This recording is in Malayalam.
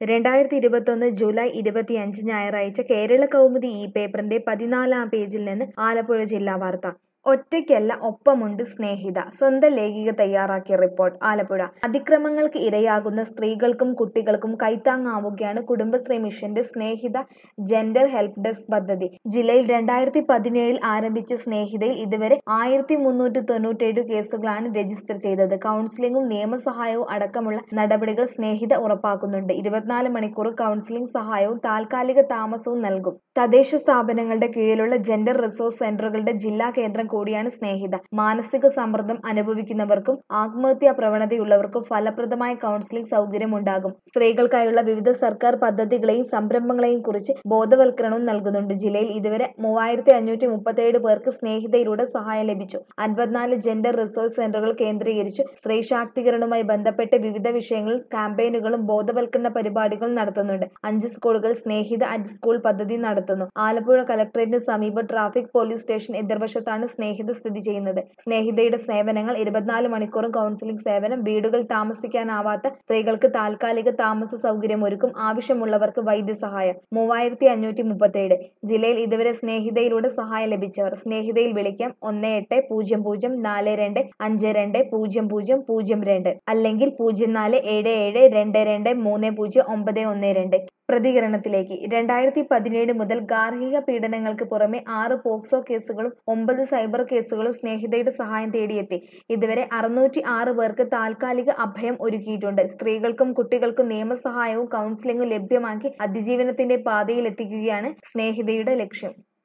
രണ്ടായിരത്തി ഇരുപത്തൊന്ന് ജൂലൈ ഇരുപത്തിയഞ്ച് ഞായറാഴ്ച കേരള കൗമുദി ഈ പേപ്പറിന്റെ പതിനാലാം പേജിൽ നിന്ന് ആലപ്പുഴ ജില്ലാ വാർത്ത ഒറ്റയ്ക്കല്ല ഒപ്പമുണ്ട് സ്നേഹിത സ്വന്തം ലേഖിക തയ്യാറാക്കിയ റിപ്പോർട്ട് ആലപ്പുഴ അതിക്രമങ്ങൾക്ക് ഇരയാകുന്ന സ്ത്രീകൾക്കും കുട്ടികൾക്കും കൈത്താങ്ങാവുകയാണ് കുടുംബശ്രീ മിഷന്റെ സ്നേഹിത ജെൻഡർ ഹെൽപ്പ് ഡെസ്ക് പദ്ധതി ജില്ലയിൽ രണ്ടായിരത്തി പതിനേഴിൽ ആരംഭിച്ച സ്നേഹിതയിൽ ഇതുവരെ ആയിരത്തി മുന്നൂറ്റി തൊണ്ണൂറ്റേഴ് കേസുകളാണ് രജിസ്റ്റർ ചെയ്തത് കൗൺസിലിംഗും നിയമസഹായവും അടക്കമുള്ള നടപടികൾ സ്നേഹിത ഉറപ്പാക്കുന്നുണ്ട് ഇരുപത്തിനാല് മണിക്കൂർ കൗൺസിലിംഗ് സഹായവും താൽക്കാലിക താമസവും നൽകും തദ്ദേശ സ്ഥാപനങ്ങളുടെ കീഴിലുള്ള ജെൻഡർ റിസോഴ്സ് സെന്ററുകളുടെ ജില്ലാ കേന്ദ്രം കൂടിയാണ് സ്നേഹിത മാനസിക സമ്മർദ്ദം അനുഭവിക്കുന്നവർക്കും ആത്മഹത്യാ പ്രവണതയുള്ളവർക്കും ഫലപ്രദമായ കൗൺസിലിംഗ് സൗകര്യമുണ്ടാകും സ്ത്രീകൾക്കായുള്ള വിവിധ സർക്കാർ പദ്ധതികളെയും സംരംഭങ്ങളെയും കുറിച്ച് ബോധവൽക്കരണവും നൽകുന്നുണ്ട് ജില്ലയിൽ ഇതുവരെ മൂവായിരത്തി അഞ്ഞൂറ്റി മുപ്പത്തേഴ് പേർക്ക് സ്നേഹിതയിലൂടെ സഹായം ലഭിച്ചു അൻപത്തിനാല് ജെൻഡർ റിസോഴ്സ് സെന്ററുകൾ കേന്ദ്രീകരിച്ചു സ്ത്രീ ശാക്തീകരണവുമായി ബന്ധപ്പെട്ട് വിവിധ വിഷയങ്ങളിൽ ക്യാമ്പയിനുകളും ബോധവൽക്കരണ പരിപാടികളും നടത്തുന്നുണ്ട് അഞ്ച് സ്കൂളുകൾ സ്നേഹിത അറ്റ് സ്കൂൾ പദ്ധതി നടത്തുന്നു ആലപ്പുഴ കലക്ടറേറ്റിന് സമീപം ട്രാഫിക് പോലീസ് സ്റ്റേഷൻ എതിർവശത്താണ് സ്നേഹിത സ്ഥിതി ചെയ്യുന്നത് സ്നേഹിതയുടെ സേവനങ്ങൾ ഇരുപത്തിനാല് മണിക്കൂറും കൗൺസിലിംഗ് സേവനം വീടുകൾ താമസിക്കാനാവാത്ത സ്ത്രീകൾക്ക് താൽക്കാലിക താമസ സൗകര്യം ഒരുക്കും ആവശ്യമുള്ളവർക്ക് വൈദ്യസഹായം മൂവായിരത്തി അഞ്ഞൂറ്റി മുപ്പത്തേഴ് ജില്ലയിൽ ഇതുവരെ സ്നേഹിതയിലൂടെ സഹായം ലഭിച്ചവർ സ്നേഹിതയിൽ വിളിക്കാം ഒന്ന് എട്ട് പൂജ്യം പൂജ്യം നാല് രണ്ട് അഞ്ച് രണ്ട് പൂജ്യം പൂജ്യം പൂജ്യം രണ്ട് അല്ലെങ്കിൽ പൂജ്യം നാല് ഏഴ് ഏഴ് രണ്ട് രണ്ട് മൂന്ന് പൂജ്യം ഒമ്പത് ഒന്ന് രണ്ട് പ്രതികരണത്തിലേക്ക് രണ്ടായിരത്തി പതിനേഴ് മുതൽ ഗാർഹിക പീഡനങ്ങൾക്ക് പുറമെ ആറ് പോക്സോ കേസുകളും ഒമ്പത് സൈബർ കേസുകളും സ്നേഹിതയുടെ സഹായം തേടിയെത്തി ഇതുവരെ അറുന്നൂറ്റി ആറ് പേർക്ക് താൽക്കാലിക അഭയം ഒരുക്കിയിട്ടുണ്ട് സ്ത്രീകൾക്കും കുട്ടികൾക്കും നിയമസഹായവും കൗൺസിലിംഗും ലഭ്യമാക്കി അതിജീവനത്തിന്റെ പാതയിൽ എത്തിക്കുകയാണ് സ്നേഹിതയുടെ ലക്ഷ്യം